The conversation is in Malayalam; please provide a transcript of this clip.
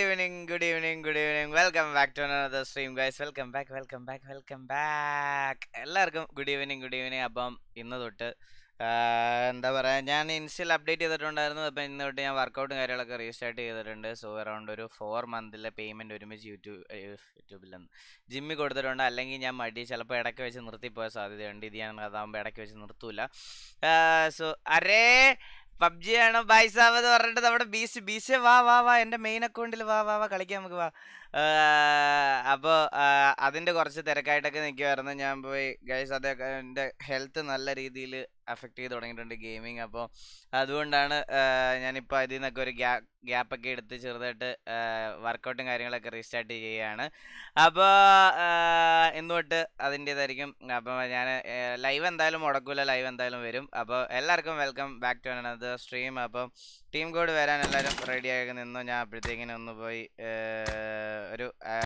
evening good evening good evening welcome back to another stream guys welcome back welcome back welcome back എല്ലാവർക്കും ഗുഡ് ഈവനിങ് ഗുഡ് ഈവനിങ് അപ്പം ഇന്ന് തൊട്ട് ആ, എന്താ പറയുക ഞാൻ ഇൻസ്റ്റയിൽ അപ്ഡേറ്റ് ചെയ്തിട്ടുണ്ടായിരുന്നു അപ്പം ഇന്ന് തൊട്ട് ഞാൻ വർക്കൗട്ടും കാര്യങ്ങളൊക്കെ റീസ്റ്റാർട്ട് ചെയ്തിട്ടുണ്ട് സോ അറൗണ്ട് ഒരു ഫോർ മന്തിലെ പേയ്മെൻറ്റ് ഒരുമിച്ച് യൂട്യൂബ് യൂട്യൂബിൽ ജിമ്മിൽ കൊടുത്തിട്ടുണ്ട് അല്ലെങ്കിൽ ഞാൻ മടി ചിലപ്പോൾ ഇടയ്ക്ക് വെച്ച് നിർത്തിപ്പോയ സാധ്യതയുണ്ട് ഇത് ഞാൻ അതാകുമ്പോൾ ഇടയ്ക്ക് വെച്ച് നിർത്തൂല സോ അരേ പബ്ജി ആണോ ബൈസാബ് എന്ന് പറഞ്ഞിട്ട് നമ്മുടെ ബീസ് ബീസ് വാ വാ വാ എൻ്റെ മെയിൻ അക്കൗണ്ടിൽ വാ വാ വാ കളിക്കാം നമുക്ക് വാ അപ്പോൾ അതിൻ്റെ കുറച്ച് തിരക്കായിട്ടൊക്കെ നിൽക്കുമായിരുന്നു ഞാൻ പോയി ഗൈസ് അതൊക്കെ എൻ്റെ ഹെൽത്ത് നല്ല രീതിയിൽ അഫക്റ്റ് ചെയ്ത് തുടങ്ങിയിട്ടുണ്ട് ഗെയിമിങ് അപ്പോൾ അതുകൊണ്ടാണ് ഞാനിപ്പോൾ അതിൽ നിന്നൊക്കെ ഒരു ഗ്യാ ഗ്യാപ്പൊക്കെ എടുത്ത് ചെറുതായിട്ട് വർക്കൗട്ടും കാര്യങ്ങളൊക്കെ റീസ്റ്റാർട്ട് ചെയ്യുകയാണ് അപ്പോൾ ഇന്ന് തൊട്ട് അതിൻ്റേതായിരിക്കും അപ്പോൾ ഞാൻ ലൈവ് എന്തായാലും മുടക്കൂല ലൈവ് എന്തായാലും വരും അപ്പോൾ എല്ലാവർക്കും welcome back to another stream അപ്പം ടീം കോഡ് വരാൻ എല്ലാവരും റെഡി ആയി നിന്നു ഞാൻ അപ്പോഴത്തേക്കിനും ഒന്ന് പോയി ഏർ, ഒരു